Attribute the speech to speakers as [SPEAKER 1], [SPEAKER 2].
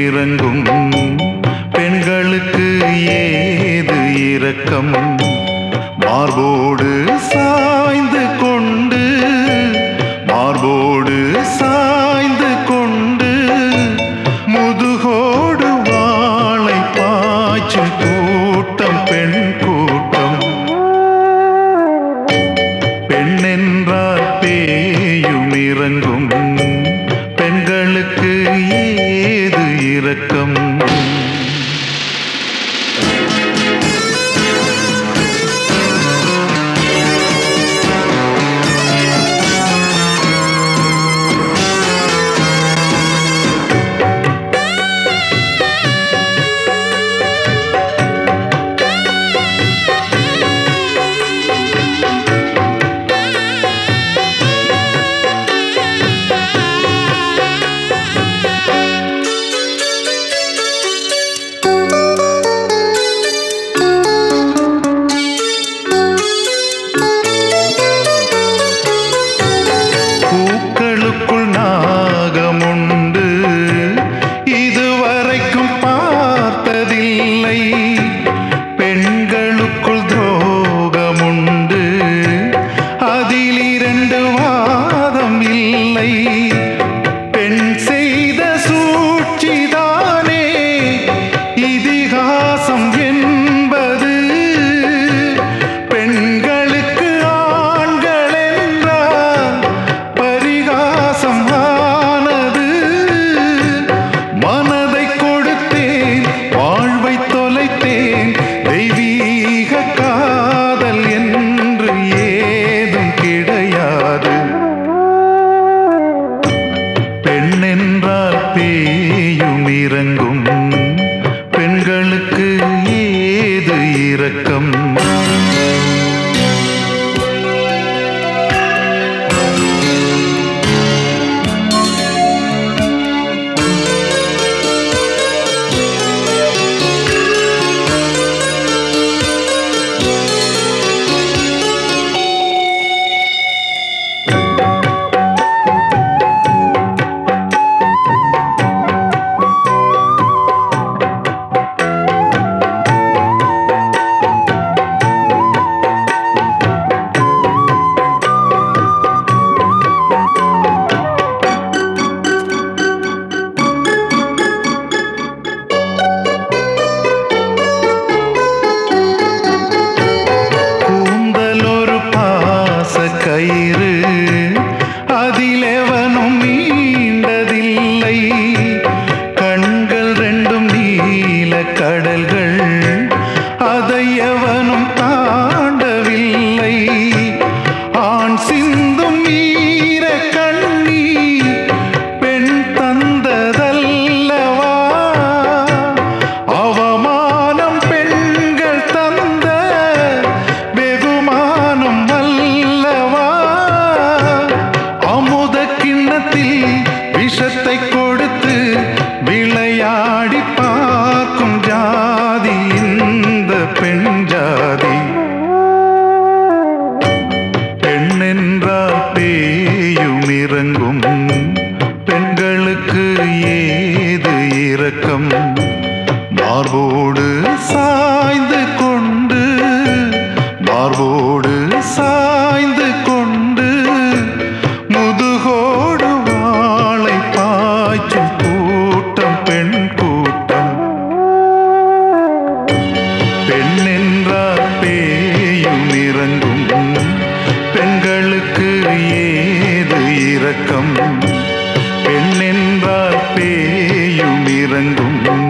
[SPEAKER 1] இறங்கும் பெண்களுக்கு ஏது இரக்கம் மார்போடு சாய்ந்து கொண்டு மார்போடு சாய்ந்து கொண்டு முதுகோடு வாளை பாய்ச்சும் கூட்டம் பெண் கூட்டம் பெண்ணென்றால் பேயும் இறங்கும் பெண்களுக்கு ஏது இரக்கம் பூக்களுக்குள் நாகமுண்டு இதுவரைக்கும் பார்த்ததில்லை பெண்களுக்குள் துரோகமுண்டு அதில் இரண்டு வாதம் இல்லை பெண் செய்த சூழ்ச்சிதானே இதிகாசம் என்பது பெண்களுக்கு ஆண்கள் என்றால் பரிகாசம் ஆனது மனதை கொடுத்தேன் வாழ்வை தொலைத்தேன் தெய்வீக காதல் என்று ஏதும் கிடையாது பெண்ணென்றால் பேயும் இறங்கும் பெண்களுக்கு ஏது இரக்கம் கூந்தல் ஒரு பாச கயிறு அதிலெவனும் மீண்டதில்லை கண்கள் ரெண்டும் நீல கடல்கள் அதை எவனும் தாண்டவில்லை ஆண் சிந்தும் ஈர கண்ணீர் பெண் தந்ததல்லவா அவமானம் பெண்கள் தந்த வெகுமானம் அல்லவா அமுத கிண்ணத்தில் விஷத்தை கொடுத்து விளையாடி பார்க்கும் ஜாதி இந்த பெண் ஜாதி பெண்ணென்றால் பேயும் இறங்கும் பெண்களுக்கு ஏது இரக்கம் மார்போடு சாய்ந்து கொண்டு மார்போடு சாய்ந்து கொண்டு முதுகோடு வாளை பாய்ச்சும் கூட்டம் பெண் கூட்டம் பெண்ணென்றால் பேயும் இறங்கும் பெண்களுக்கு ஏது இரக்கம் பெண்ணென்றால் பேயும் இறங்கும்